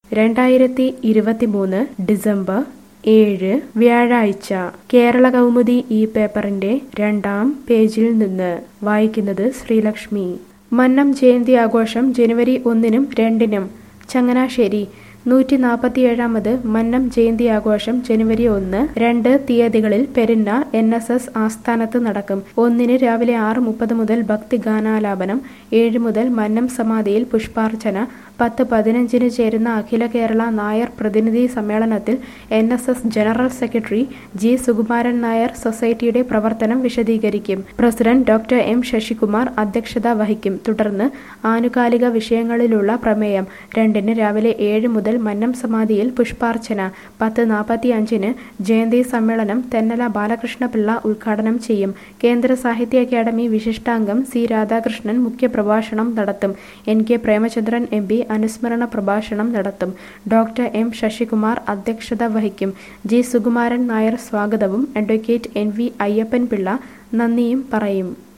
രണ്ടായിരത്തി ഇരുപത്തിമൂന്ന് ഡിസംബർ ഏഴ് വ്യാഴാഴ്ച കേരള കൗമുദി ഈ പേപ്പറിന്റെ രണ്ടാം പേജിൽ നിന്ന് വായിക്കുന്നത് ശ്രീലക്ഷ്മി മന്നം ജയന്തി ആഘോഷം ജനുവരി ഒന്നിനും രണ്ടിനും ചങ്ങനാശ്ശേരി നൂറ്റി നാൽപ്പത്തിയേഴാമത് മന്നം ജയന്തി ആഘോഷം ജനുവരി ഒന്ന് രണ്ട് തീയതികളിൽ പെരിന്ന എൻ എസ് എസ് ആസ്ഥാനത്ത് നടക്കും ഒന്നിന് രാവിലെ ആറ് മുപ്പത് മുതൽ ഭക്തി ഗാനാലാപനം ഏഴ് മുതൽ മന്നം സമാധിയിൽ പുഷ്പാർച്ചന പത്ത് പതിനഞ്ചിന് ചേരുന്ന അഖില കേരള നായർ പ്രതിനിധി സമ്മേളനത്തിൽ N S S general secretary G Sukumaran Nair സൊസൈറ്റിയുടെ പ്രവർത്തനം വിശദീകരിക്കും പ്രസിഡന്റ് ഡോക്ടർ എം ശശികുമാർ അധ്യക്ഷത വഹിക്കും തുടർന്ന് ആനുകാലിക വിഷയങ്ങളിലുള്ള പ്രമേയം രണ്ടിന് രാവിലെ ഏഴ് മുതൽ മന്നം സമാധിയിൽ പുഷ്പാർച്ചന പത്ത് നാൽപ്പത്തി അഞ്ചിന് ജയന്തി സമ്മേളനം തെന്നല ബാലകൃഷ്ണപിള്ള ഉദ്ഘാടനം ചെയ്യും കേന്ദ്ര സാഹിത്യ അക്കാദമി വിശിഷ്ടാംഗം സി രാധാകൃഷ്ണൻ മുഖ്യപ്രഭാഷണം നടത്തും N K Premachandran M P അനുസ്മരണ പ്രഭാഷണം നടത്തും ഡോക്ടർ എം ശശികുമാർ അധ്യക്ഷത വഹിക്കും ജി സുകുമാരൻ നായർ സ്വാഗതവും advocate N V Ayyappan Pillai നന്ദിയും പറയും